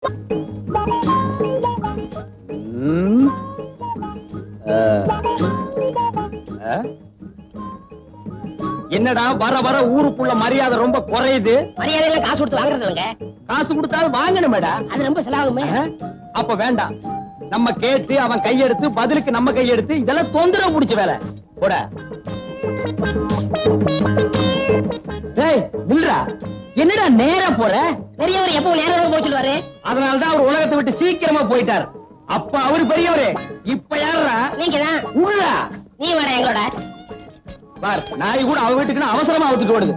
ம். ஆ. ஆ? என்னடா வர வர ஊருக்குள்ள மரியாதை ரொம்ப குறையுது மரியாதையில காசு கொடுத்து வாங்குறது இல்லைங்க காசு கொடுத்தாலும் வாங்கணுமேடா அது ரொம்ப செலவாகுமே ஆ? அப்ப வேண்டாம் நம்ம கேட்டு அவன் கையெடுத்து பதிலுக்கு நம்ம கையெடுத்து இதெல்லாம் தொந்தரவு புடிச்ச வேலை போட டேய் நில்றா என்னடா நேரா போற பெரியவர் எப்பவும் நேரம் போய் சொல்லுவாரு அதனாலதான் அவர் உலகத்தை விட்டு சீக்கிரமா போயிட்டார் அப்ப அவரு பெரியவரு இப்ப யாருடா நீங்க தான் உள்ளா நீ வர எங்களோட பார் நாய் கூட அவ வீட்டுக்கு அவசரமா அவுத்துட்டு ஓடுது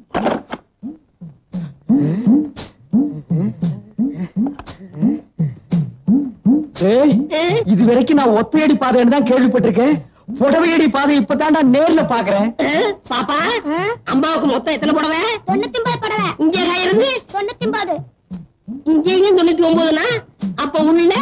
ஏய், இது வரைக்கும் நான் ஒத்தையடி பாதைன்னு தான் கேள்விப்பட்டிருக்கேன் புடவையடி பாதை இப்பதான்டா நேர்ல பாக்குறேன் பாப்பா அம்மாவுக்கு மொத்தம் எத்தனை புடவை தொண்ணூத்தி ஒன்பது படவை இங்க இருந்து தொண்ணூத்தி ஒன்பது இங்கேயும் தொண்ணூத்தி ஒன்பதுனா அப்ப உள்ள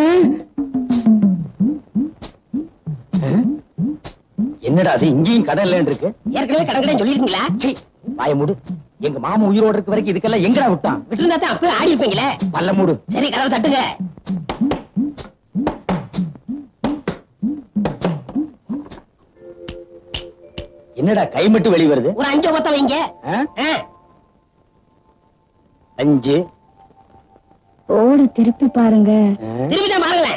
என்னடா அது இங்கேயும் கடை இல்லைன்னு இருக்கு ஏற்கனவே கடற்கரை சொல்லிருக்கீங்களா சீ, வாய மூடு எங்க மாமா உயிரோட இருக்க வரைக்கும் இதுக்கெல்லாம் எங்கடா விட்டான் விட்டுருந்தா தான் அப்பவே ஆடி இருப்பீங்களே பல்ல மூடு சரி கதவை தட்டுங்க என்னடா கை மட்டும் வெளி வருது ஒரு அஞ்சு மொத்தம் வைங்க ஆ? ஆ, அஞ்சு ஓட திருப்பி பாருங்க ஆ? திரும்பி தான் பாருங்களேன்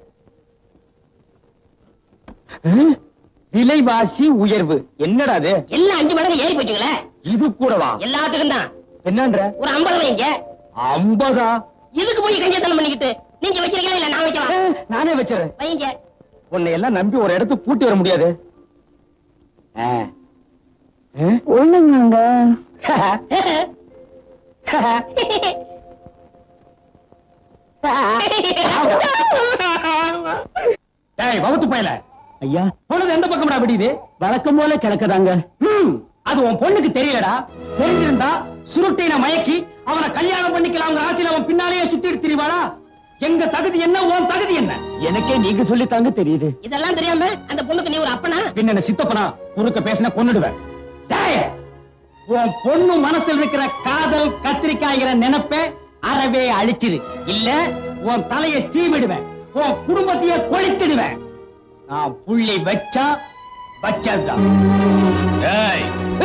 ஆ? விலைவாசி உயர்வு என்னடா அது எல்லாம் அஞ்சு மடங்கு ஏறி போச்சுங்களே இது கூடவா எல்லாத்துக்கும் தான் என்னன்ற ஒரு ஐம்பது வைங்க ஐம்பதா இதுக்கு போய் கஞ்சத்தனம் பண்ணிக்கிட்டு நீங்க வைக்கிறீங்களா இல்ல நான் ஆ, வைக்கலாம் நானே வச்சிடறேன் வைங்க உன்னை எல்லாம் நம்பி ஒரு இடத்துக்கு கூட்டி வர முடியாது ஆ. ஆ? ஒண்ணுங்க டேய் வகுத்து பயல ஐயா பொழுது எந்த பக்கம்டா விடியுது வழக்கம் போல கிழக்குதாங்க அது உன் பொண்ணுக்கு தெரியலடா தெரிஞ்சிருந்தா சுருட்டின மயக்கி அவனை கல்யாணம் பண்ணிக்கலாம் ஆசையில அவன் பின்னாலேயே சுத்திட்டு திரிவாளா எங்க தகுதி என்ன உன் தகுதி என்ன எனக்கே நீங்க சொல்லித்தாங்க தெரியுது இதெல்லாம் தெரியாம அந்த பொண்ணுக்கு நீ ஒரு அப்பனா பின்ன சித்தப்பனா குறுக்க பேசினா கொன்னுடுவேன் டேய், உன் பொண்ணு மனசுல இருக்கிற காதல் கத்திரிக்காய்கிற நினைப்ப அறவே அழிச்சிரு இல்ல உன் தலையை சீவிடுவேன் உன் குடும்பத்தையே கொளித்திடுவேன் நான் புள்ளி வச்சா வச்சதுதான் டேய்.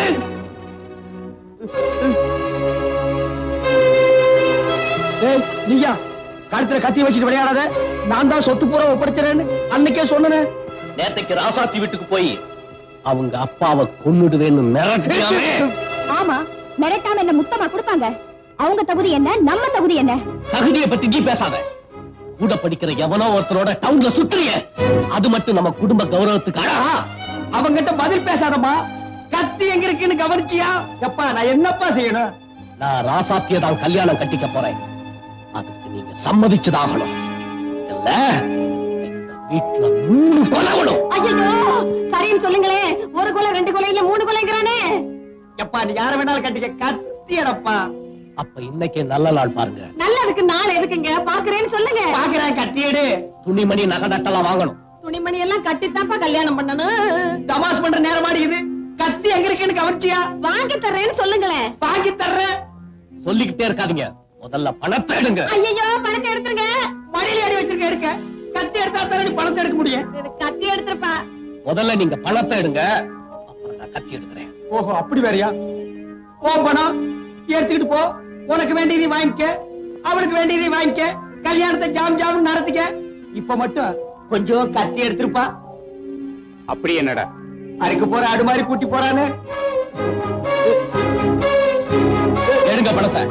டேய், நீயா கழுத்துல கத்தி வச்சுட்டு விளையாடாத நான் தான் சொத்து பூரா ஒப்படைச்சிறேன்னு அன்னைக்கே சொன்னேன் நேத்தைக்கு ராசாத்தி வீட்டுக்கு போய் அவங்க அப்பாவை கொன்னுடுவேன்னு மிரட்டியாமே ஆமா மிரட்டாம என்ன முத்தமா கொடுப்பாங்க அவங்க தகுதி என்ன நம்ம தகுதி என்ன தகுதியை பத்தி நீ பேசாத கூட படிக்கிற எவனோ ஒருத்தரோட டவுன்ல சுத்துறிய அது மட்டும் நம்ம குடும்ப கௌரவத்துக்கு அழகா அவங்கிட்ட பதில் பேசாதம்மா கத்தி எங்க இருக்குன்னு கவனிச்சியா எப்பா நான் என்னப்பா செய்யணும் நான் ராசாத்திய தான் கல்யாணம் கட்டிக்க போறேன் அதுக்கு நீங்க சம்மதிச்சுதாகணும் இல்ல இந்த வீட்டுல மூணு கொலவணும் ஐயோ சரின்னு சொல்லுங்களே ஒரு கொலை ரெண்டு கொலை இல்ல மூணு கொலைங்கிறானே எப்பா நீ யார வேணாலும் கட்டிக்க கத்தியடப்பா அப்ப இன்னைக்கு நல்ல நாள் பாருங்க நல்லதுக்கு நாள் எதுக்குங்க பாக்குறேன்னு சொல்லுங்க பாக்குறேன் கத்தியடு துணிமணி நகை நட்டெல்லாம் வாங்கணும் துணிமணி எல்லாம் கட்டித்தான்ப்பா கல்யாணம் பண்ணணும் தமாஷ் பண்ற நேரமாடி இது கத்தி எங்க இருக்குன்னு கவனிச்சியா வாங்கி தர்றேன்னு சொல்லுங்களேன் வாங்கி தர்றேன் சொல்லிக்கிட்டே இருக்காதீங்க முதல்ல பணத்தை எடுங்க ஐயோ பணத்தை எடுத்துருங்க மடியில அடி வச்சிருக்க எடுக்க கத்தி எடுத்தா தானே நீ பணத்தை எடுக்க முடியும் கத்தி எடுத்துருப்பா முதல்ல நீங்க பணத்தை எடுங்க அப்புறம் நான் கத்தி எடுக்கிறேன் ஓஹோ அப்படி வேறயா ஓ பணம் எடுத்துக்கிட்டு போ உனக்கு வேண்டியதை வாங்கிக்க அவளுக்கு வேண்டியதை வாங்கிக்க கல்யாணத்தை ஜாம் ஜாம் நடத்திக்க இப்ப மட்டும் கொஞ்சம் கத்தி எடுத்திருப்பா அப்படி என்னடா அறுக்க போற ஆடு மாதிரி கூட்டி போறானே எடுங்க பணத்தை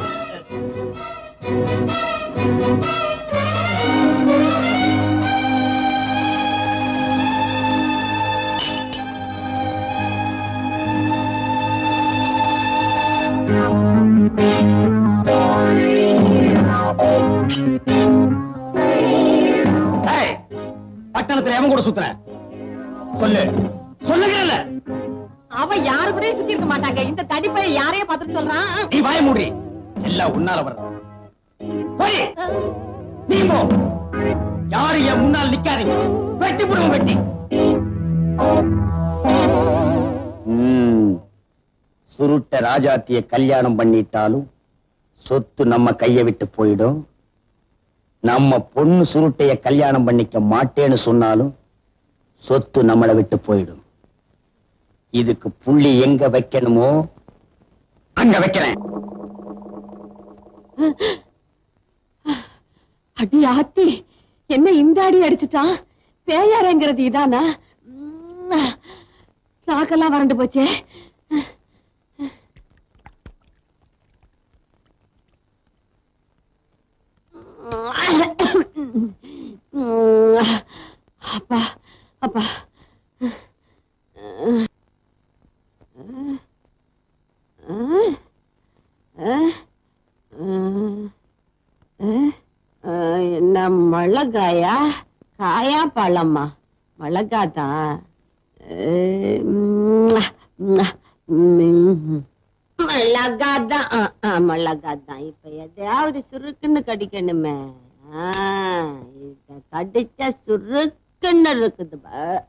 ஏய், பட்டணத்துல எவன் கூட சுத்துற சொல்லு சொல்லுகிறல்ல அவன் யாரு கூட சுத்தி இருக்க மாட்டாங்க இந்த தடிப்பை யாரையும் பார்த்துட்டு சொல்றான் நீ வாய மூடி எல்லாம் உன்னால வர்றது போய் நீ போ யாரு என் முன்னால் நிக்காதீங்க வெட்டி போடுவோம் வெட்டி சுருட்ட ராஜாத்திய கல்யாணம் பண்ணிட்டாலும் சொத்து நம்ம கைய விட்டு போயிடும் நம்ம பொண்ணு சுருட்டைய கல்யாணம் பண்ணிக்க மாட்டேன்னு சொன்னாலும் சொத்து நம்மளை விட்டு போயிடும் இதுக்கு புள்ளி எங்க வைக்கணுமோ அங்க வைக்கிறேன் அடி ஆத்தி என்ன இந்த அடி அடிச்சுட்டான் பேயாரங்கிறது இதானா உம், நாக்கெல்லாம் வறண்டு போச்சே உம், அப்பா அப்பா அஹ், என்ன மிளகாயா காயா பழமா மிளகாதான் மிளகாதான் அஹ், அஹ், மிளகாதான் இப்ப எதையாவது சுருக்குன்னு கடிக்கணுமே ஆ, இத கடிச்சா சுருக்குன்னு இருக்குது பா.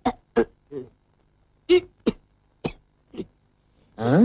ஆ?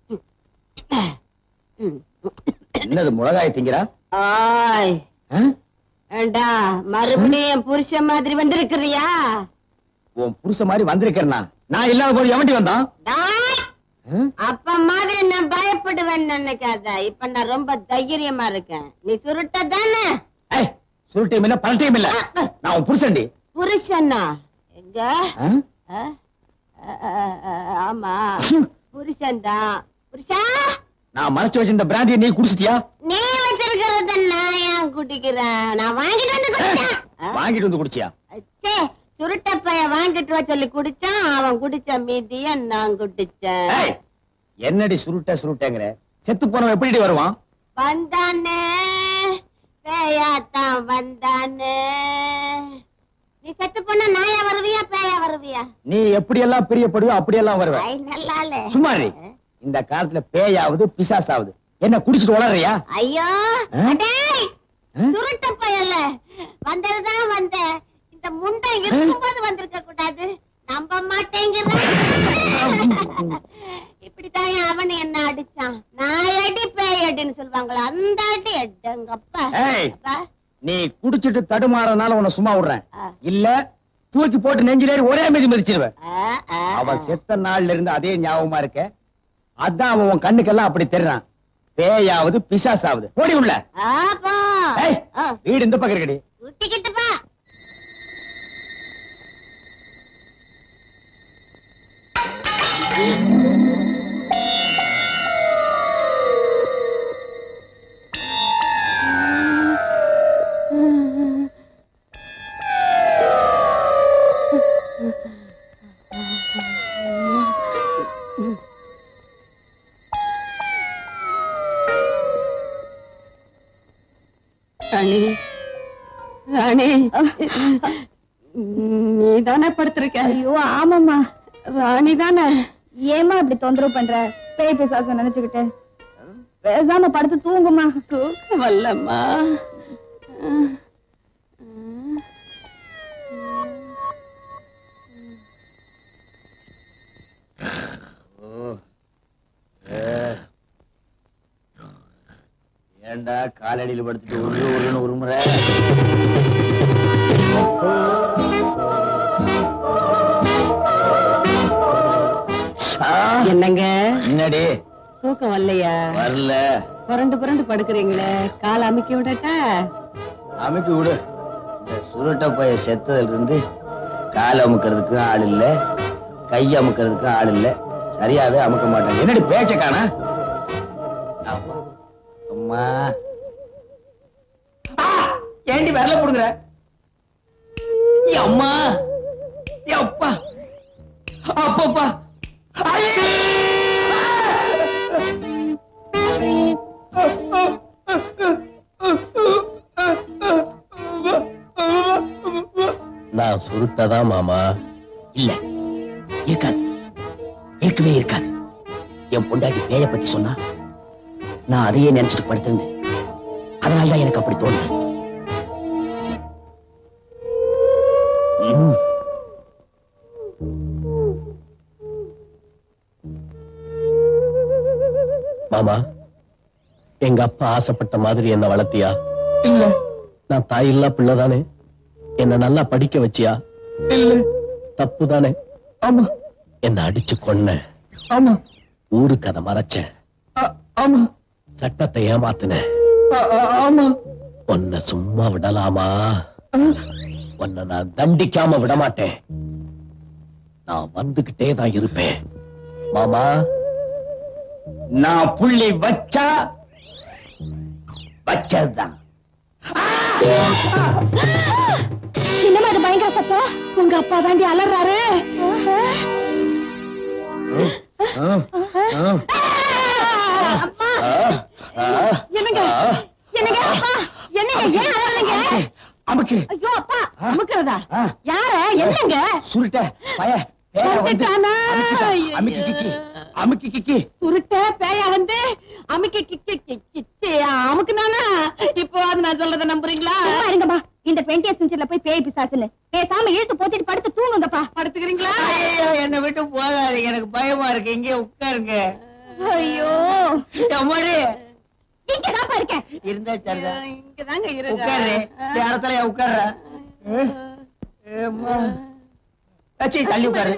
என்னது மிளகாய் திங்கிறா ஆய் ஆ? ஏண்டா மறுபடியும் என் புருஷன் மாதிரி வந்திருக்கிறியா உன் புருஷ மாதிரி வந்திருக்கிறனா நான் இல்லாத போது எவன்டி வந்தான் டாய், ஆ? அப்ப மாதிரி நான் பயப்படுவேன்னு நினைக்காத இப்ப நான் ரொம்ப தைரியமா இருக்கேன் நீ சுருட்ட தானே ஏய், சுருட்டையும் இல்ல பல்ட்டையும் இல்ல நான் உன் புருஷன்டி புருஷனா எங்க ஆ? ஆ? ஆ, ஆ, ஆ, ஆமா புருஷன் தான் புருஷா நான் மறைச்சு வச்சிருந்த பிராந்தியை நீ குடிச்சிட்டியா நீ வச்சிருக்கிறத நான் ஏன் குடிக்கிறேன் நான் வாங்கிட்டு வந்து குடிச்சேன் ஆ? வாங்கிட்டு வந்து குடிச்சியா அச்சே, சுருட்ட பைய வாங்கிட்டு வா சொல்லி குடிச்சான் அவன் குடிச்ச மீதிய நான் குடிச்சேன் ஏய், என்னடி சுருட்ட சுருட்டங்கிற செத்து போனவன் எப்படி வருவான் வந்தானே பேயாத்தான் வந்தானே நீ செத்து போன நாயா வருவியா பேயா வருவியா நீ எப்படி எல்லாம் பிரியப்படுவோ அப்படியெல்லாம் வருவ ஐ நல்லாலே சும்மா இரு. இந்த காலத்துல பேயாவது பிசாசாவது என்ன குடிச்சிட்டு வளர்றியா ஐயோ ஆ? அடேய் ஆ? சுருட்ட பயல வந்ததுதான் வந்த இந்த முண்டை இருக்கும்போது வந்திருக்க கூடாது நம்ப மாட்டேங்கிற இப்படித்தான் அவன் என்ன அடிச்சான் நான் அடி பேய் அடின்னு சொல்லுவாங்களா அந்த அடி எட்டங்கப்பா ஏய். அப்பா. நீ குடிச்சிட்டு தடுமாறனால உன்னை சும்மா விடுறேன் ஆ. இல்ல தூக்கி போட்டு நெஞ்சிலேறி ஒரே மிதி மிதிச்சிருவேன் ஆ, ஆ, அவன் செத்த நாள்ல இருந்து அதே ஞாபகமா இருக்க அதான் அவன் உன் கண்ணுக்கெல்லாம் அப்படி தெரிறான் பேயாவது பிசாசாவது ஓடி உள்ள ஆ, போ. ஏய், ஆ, வீடு இந்த பக்கம் இருக்கடி கூட்டிக்கிட்டு பா ராணி ராணி நீ தானே படுத்திருக்க ஐயோ ஆமாம்மா ராணி தானே ஏமா இப்படி தொந்தரவு பண்ற பேய் பிசாசம் நினைச்சுக்கிட்டு பேசாம படுத்து தூங்குமா தூக்கம் வரலம்மா ஏண்டா காலடியில் படுத்துட்டு ஒரு ஒருன்னு ஒரு முறை என்னங்க என்னடி தூக்கம் வரலையா வரல புரண்டு புரண்டு படுக்கிறீங்களே கால் அமுக்கி விடட்டா அமைப்பி விடு இந்த சுருட்ட பைய செத்ததுல இருந்து கால் அமுக்கிறதுக்கும் ஆள் இல்ல கை அமுக்கிறதுக்கும் ஆள் இல்ல சரியாவே அமுக்க மாட்டாங்க என்னடி பேச்ச காணா அப்பா. அம்மா ஏண்டி வரல போடுங்கிற அம்மா ஏ அப்பா அப்பப்பா ஐயே! நான் சுருட்டதான் மாமா இல்ல இருக்காது இருக்கவே இருக்காது என் பொண்டாட்டி பேய பத்தி சொன்னா நான் அதையே நினைச்சிட்டு படுத்திருந்தேன் அதனாலதான் எனக்கு அப்படி தோணுது ம். மாமா எங்க அப்பா ஆசைப்பட்ட மாதிரி என்ன வளர்த்தியா இல்ல நான் தாயில்லா பிள்ளைதானே என்ன நல்லா படிக்க வச்சியா இல்ல தப்புதானே ஆமா என்ன அடிச்சு கொன்ன ஆமா ஊருக்கு அதை மறைச்ச ஆ- ஆமா சட்டத்தை ஏமாத்தின ஆ- ஆ- ஆமா உன்னை சும்மா விடலாமா உன்னை நான் தண்டிக்காம விட மாட்டேன் நான் வந்துகிட்டே தான் இருப்பேன் மாமா நான் புள்ளி வச்சா வச்சதுதான் என்னமா அது பயங்கர சத்தம் உங்க அப்பா தாண்டி அலறாரு என்னங்க என்னங்க அப்பா என்னங்க ஏன் அலறீங்க அமுக்கு ஐயோ அப்பா அமுக்கிறதா யார என்னங்க சுருட்ட பய பேர வந்து வந்துட்டானா? அமுக்கிட்டான். அமுக்கி கிக்கி அமுக்கி கிக்கி சுருட்ட பேயா வந்து அமுக்கி கிக்கி கிச்சி அமுக்குனானா இப்போ அது நான் சொல்றத நம்புறீங்களா சும்மா இருங்கப்பா இந்த டுவெண்ட்டி செஞ்சுரில போய் பேய் பிசாசுன்னு பேசாம இழுத்து போத்திட்டு படுத்து தூங்குங்கப்பா படுத்துக்கிறீங்களா என்னை விட்டு போகாதீங்க எனக்கு பயமா இருக்கு இங்கே உட்காருங்க ஐயோ எம்மாடி இங்கதான்ப்பா இருக்கேன் இருந்தா சரிதான் இங்கதாங்க உட்காரு நேரத்துல உட்கார்ற ஏம்மா. அச்சி, தள்ளி உட்காரு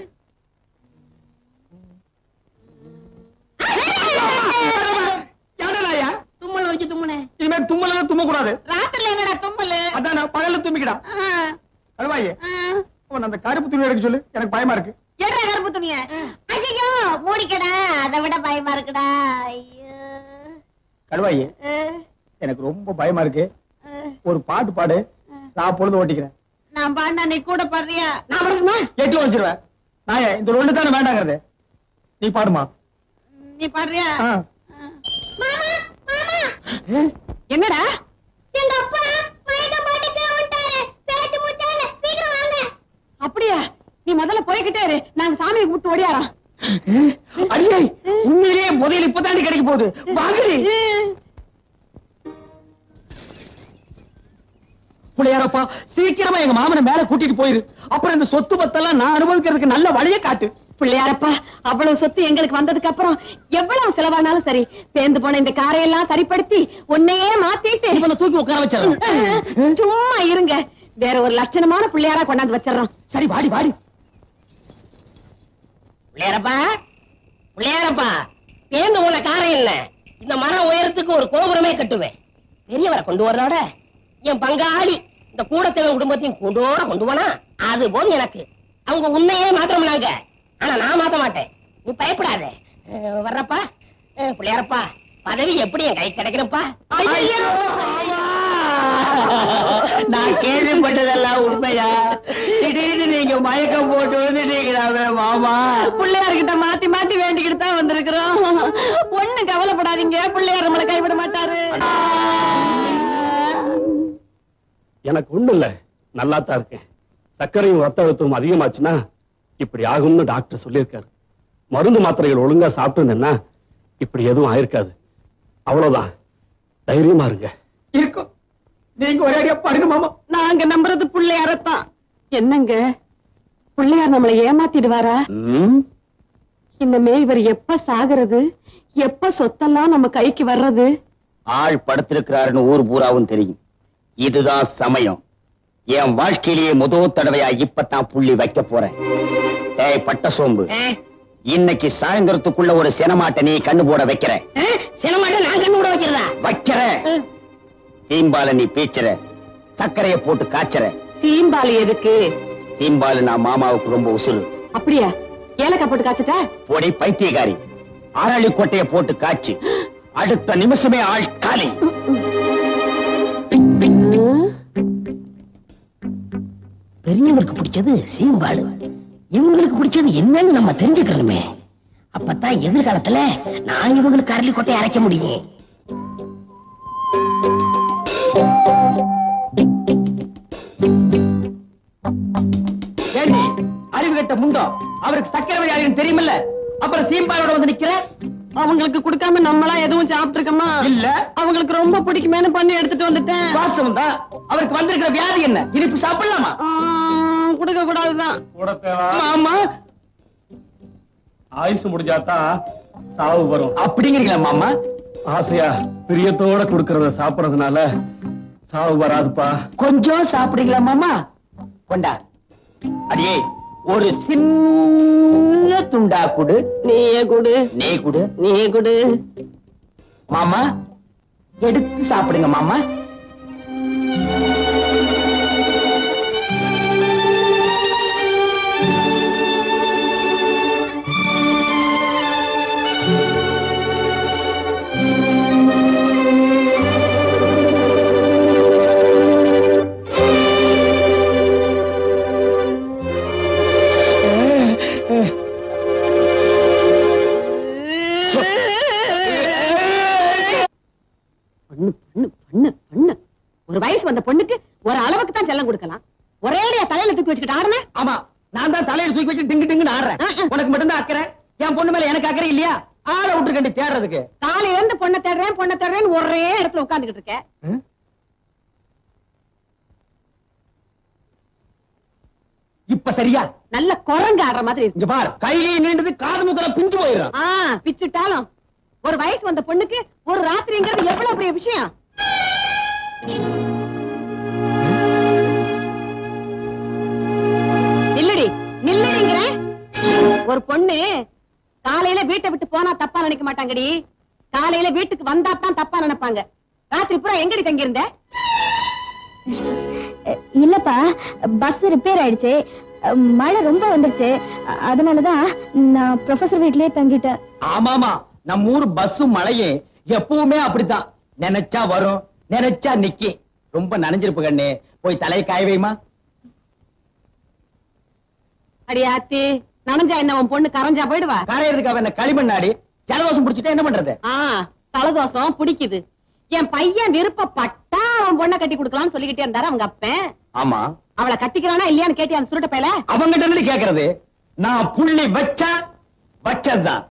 யாடலாயா தும்மல் வச்சு தும்முனே இனிமே தும்மல தும்ம கூடாது ராத்திரில என்னடா தும்மல் அதான் நான் பகல்ல தும்பிக்கிடா அழுவாயே உன் அந்த கருப்பு துணி எடுக்க சொல்லு எனக்கு பயமா இருக்கு என்ன கருப்பு துணிய ஐயோ மூடிக்கடா அதை விட பயமா இருக்குடா ஐயோ கழுவாயே எனக்கு ரொம்ப பயமா இருக்கு ஒரு பாட்டு பாடு நான் பொழுது ஓட்டிக்கிறேன் நான் பாடினா நீ கூட பாடுறியா நான் பாடுமா எட்டு வச்சிருவேன் நான் இந்த ஒண்ணு தானே வேண்டாங்கிறது நீ பாடுமா நீ பாடுறியா ஆ. என்னடா எங்க அப்பா மயக்க போட்டு விட்டாரு பேச்சு மூச்சால சீக்கிரம் வாங்க அப்படியா நீ முதல்ல போய்கிட்டே இரு நாங்க சாமியை கூப்பிட்டு ஓடியாரோம் அடியே உண்மையிலேயே முதல் இப்பதாண்டி கிடைக்க போகுது வாங்கடி பிள்ளையாரப்பா சீக்கிரமா எங்க மாமனை மேல கூட்டிட்டு போயிரு அப்புறம் இந்த சொத்து பத்தெல்லாம் நான் அனுபவிக்கிறதுக்கு நல்ல வழியை காட்டு பிள்ளையாரப்பா அவ்வளவு சொத்து எங்களுக்கு வந்ததுக்கு அப்புறம் எவ்வளவு செலவானாலும் சரி சேர்ந்து போன இந்த காரையெல்லாம் சரிப்படுத்தி உன்னையே மாத்திட்டு இவனை தூக்கி உட்கார வச்சிடறேன் சும்மா இருங்க வேற ஒரு லட்சணமான பிள்ளையாரா கொண்டாந்து வச்சிடறோம் சரி வாடி வாடி பிள்ளையாரப்பா பிள்ளையாரப்பா பேருந்து உள்ள காரம் இல்ல இந்த மர உயரத்துக்கு ஒரு கோபுரமே கட்டுவேன் பெரியவரை கொண்டு வர்றோட என் பங்காளி இந்த கூடத்தேவன் குடும்பத்தையும் கொண்டோட கொண்டு போனா அது போதும் எனக்கு அவங்க உன்னையே மாத்திரம்னாங்க ஆனா நான் மாத்த மாட்டேன் நீ பயப்படாத அஹ், வர்றப்பா அஹ், பிள்ளையாரப்பா பதவி எப்படி என் கை கிடைக்கிறப்பா நான் கேள்விப்பட்டதெல்லாம் உண்மையா திடீர்னு நீங்க மயக்கம் போட்டு வந்துட்டீங்களாவே மாமா பிள்ளையார்கிட்ட மாத்தி மாத்தி வேண்டிக்கிட்டு தான் வந்திருக்கிறோம் ஒண்ணு கவலைப்படாதீங்க பிள்ளையார் நம்மளை கைவிட மாட்டாரு எனக்கு ஒண்ணு இல்ல நல்லா தான் இருக்கேன் சர்க்கரையும் ரத்த அழுத்தமும் அதிகமாச்சுன்னா இப்படி ஆகும்னு டாக்டர் சொல்லியிருக்காரு மருந்து மாத்திரைகள் ஒழுங்கா சாப்பிட்டு இப்படி எதுவும் ஆயிருக்காது அவ்வளவுதான் தைரியமா இருங்க இருக்கும் நீங்க ஒரே அடியா பாருங்க மாமா நாங்க நம்புறது பிள்ளையாரத்தான் என்னங்க பிள்ளையார் நம்மளை ஏமாத்திடுவாரா இனிமே இவர் எப்ப சாகுறது எப்ப சொத்தெல்லாம் நம்ம கைக்கு வர்றது ஆள் படுத்திருக்கிறாருன்னு ஊர் பூராவும் தெரியும் இதுதான் சமயம் என் வாழ்க்கையிலேயே முதல் தடவையா இப்பதான் புள்ளி வைக்க போறேன் ஏய் பட்ட சோம்பு இன்னைக்கு சாயந்தரத்துக்குள்ள ஒரு சினமாட்டை நீ கண்ணு போட வைக்கிற சினமாட்ட நான் கண்ணு விட வைக்கிறதா வைக்கிற தீம்பால நீ பீச்சுற சர்க்கரைய போட்டு காய்ச்சற சீம்பாலி எதுக்கு தீம்பால நான் மாமாவுக்கு ரொம்ப உசுறு அப்படியா ஏலக்காய் போட்டு காய்ச்சட்டா பொடி பைத்தியக்காரி அரளி கொட்டைய போட்டு காய்ச்சி அடுத்த நிமிஷமே ஆள் காலி பெரியவருக்கு பிடிச்சது சீம்பாடு இவங்களுக்கு பிடிச்சது என்னன்னு நம்ம தெரிஞ்சுக்கணுமே அப்பதான் எதிர்காலத்துல நான் இவங்களுக்கு அரளி கொட்டை அரைக்க முடியும் ஏண்டி அறிவு கட்ட முண்டோ அவருக்கு சக்கரை வியாதின்னு தெரியுமில்ல அப்புறம் சீம்பாலோட வந்து நிக்கிற அவங்களுக்கு கொடுக்காம நம்மளா எதுவும் சாப்பிட்டுருக்கோமா இல்ல அவங்களுக்கு ரொம்ப பிடிக்குமேனு பண்ணி எடுத்துட்டு வந்துட்டேன் வாஸ்தவம் தான் அவருக்கு வந்திருக்கிற வியாதி என்ன இனிப்பு சாப்பிடலாமா கொடுக்க கூடாதுதான் கூட தேவா ஆமா ஆயுசு முடிஞ்சாதான் சாவு வரும் அப்படிங்கிறீங்களா மாமா ஆசையா பிரியத்தோட கொடுக்கறத சாப்பிடறதுனால சாவு வராதுப்பா கொஞ்சம் சாப்பிடுறீங்களா மாமா கொண்டா அடியே ஒரு சின்ன துண்டா குடு நீயே குடு நீ குடு நீ குடு மாமா எடுத்து சாப்பிடுங்க மாமா பண்ணு பண்ணு பண்ணு பண்ணு ஒரு வயசு வந்த பொண்ணுக்கு ஒரு அளவுக்கு தான் செல்லம் கொடுக்கலாம் ஒரேடியா தலையில தூக்கி வச்சுக்கிட்டு ஆடுன ஆமா நான் தான் தலையில தூக்கி வச்சு டிங்கு டிங்குன்னு ஆடுறேன் ஆ, ஆ. உனக்கு மட்டும் தான் அக்கறை என் பொண்ணு மேல எனக்கு அக்கறை இல்லையா ஆளை விட்டுருக்கண்டி தேடுறதுக்கு காலையில இருந்து பொண்ணை தேடுறேன் பொண்ணை தேடுறேன்னு ஒரே இடத்துல உட்கார்ந்துகிட்டு இருக்க இப்ப சரியா நல்ல குரங்கு ஆடுற மாதிரி இருக்கு இங்க பார் கையை நீண்டது காது முக்கல பிஞ்சு போயிடும் ஆ பிச்சுட்டாலும் ஒரு வயசு வந்த பொண்ணுக்கு ஒரு ராத்திரிங்கிறது எவ்வளவு பெரிய விஷயம் நில்லடி நில்லடிங்கிறேன் ஒரு பொண்ணு காலையில வீட்டை விட்டு போனா தப்பா நினைக்க மாட்டாங்கடி காலையில வீட்டுக்கு வந்தா தான் தப்பா நினைப்பாங்க ராத்திரி பூரா எங்கடி தங்கி இருந்த அஹ், இல்லப்பா பஸ் ரிப்பேர் ஆயிடுச்சு அஹ், மழை ரொம்ப வந்துருச்சு அ- அதனாலதான் நான் ப்ரொஃபசர் வீட்லயே தங்கிட்டேன் ஆமாமா நம்ம ஊர் பஸ்ஸும் மழையும் எப்பவுமே அப்படித்தான் நினைச்சா வரும் நினைச்சா நிக்கி ரொம்ப நனைஞ்சிருப்பு கண்ணு போய் தலையை காய வைமா அடி ஆத்தி நனைஞ்சா என்ன உன் பொண்ணு கரைஞ்சா போயிடுவா காரையறதுக்கு அவன் என்ன களிமண்ணாடி ஜலதோஷம் பிடிச்சிட்டா என்ன பண்றது ஆ தலதோஷம் பிடிக்குது என் பையன் விருப்பப்பட்டா அவன் பொண்ணை கட்டி கொடுக்கலாம்னு சொல்லிக்கிட்டே இருந்தாரு அவங்க அப்பன் ஆமா அவளை கட்டிக்கிறானா இல்லையான்னு கேட்டியா அந்த சுருட்ட பையல அவங்கிட்ட இருந்து கேக்குறது நான் புள்ளி வச்சா வச்சதுதான்